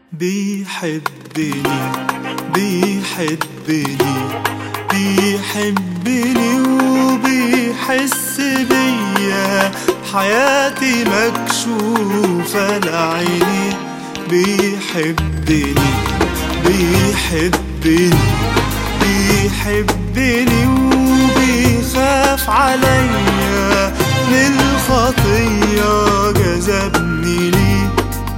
بيحبني بيحبني بيحبني وبيحس بيا حياتي مكشوفة لعيني بيحبني بيحبني بيحبني وبيخاف عليا للخطية جذبني ليه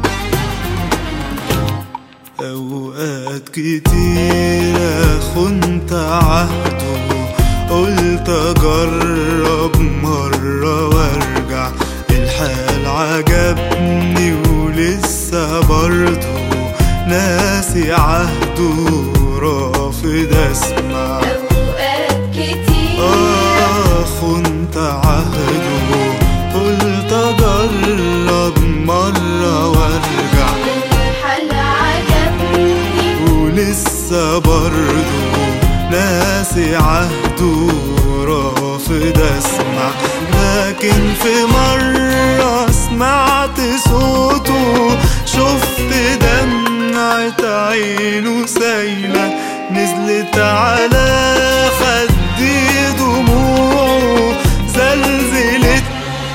أوقات كتيرة خنت عهده قلت أجرب مرة وارجع الحال عجبني ولسه برضه ناسي عهده رافض اسمع أوقات كتير آه خنت عهده قلت أجرب مرة وارجع الحل عجبني ولسه برضه ناسي عهده رافض اسمع لكن في مرة سمعت صوته شفت دمعة عينه سايلة نزلت على خدي دموعه زلزلت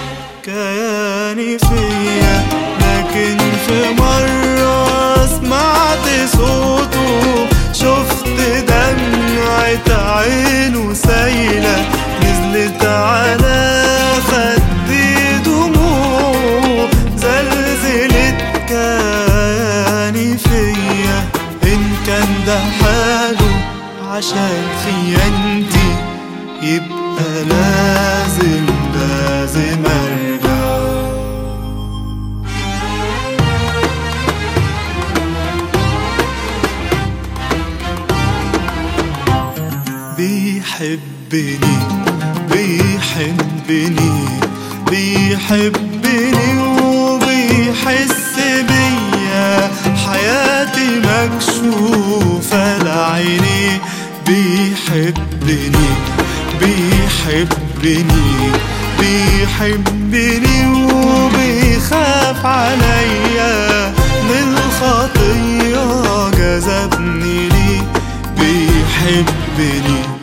كياني فيا لكن في مرة سمعت صوته شفت دمعة عينه سايلة نزلت على خدي دموع زلزلت كياني فيا إن كان ده حاله عشان خيانتي يبقى لازم لازم ارجع بيحبني بيحبني بيحبني وبيحس بيا حياتي مكشوفة لعيني بيحبني بيحبني بيحبني وبيخاف عليا من الخطية جذبني ليه بيحبني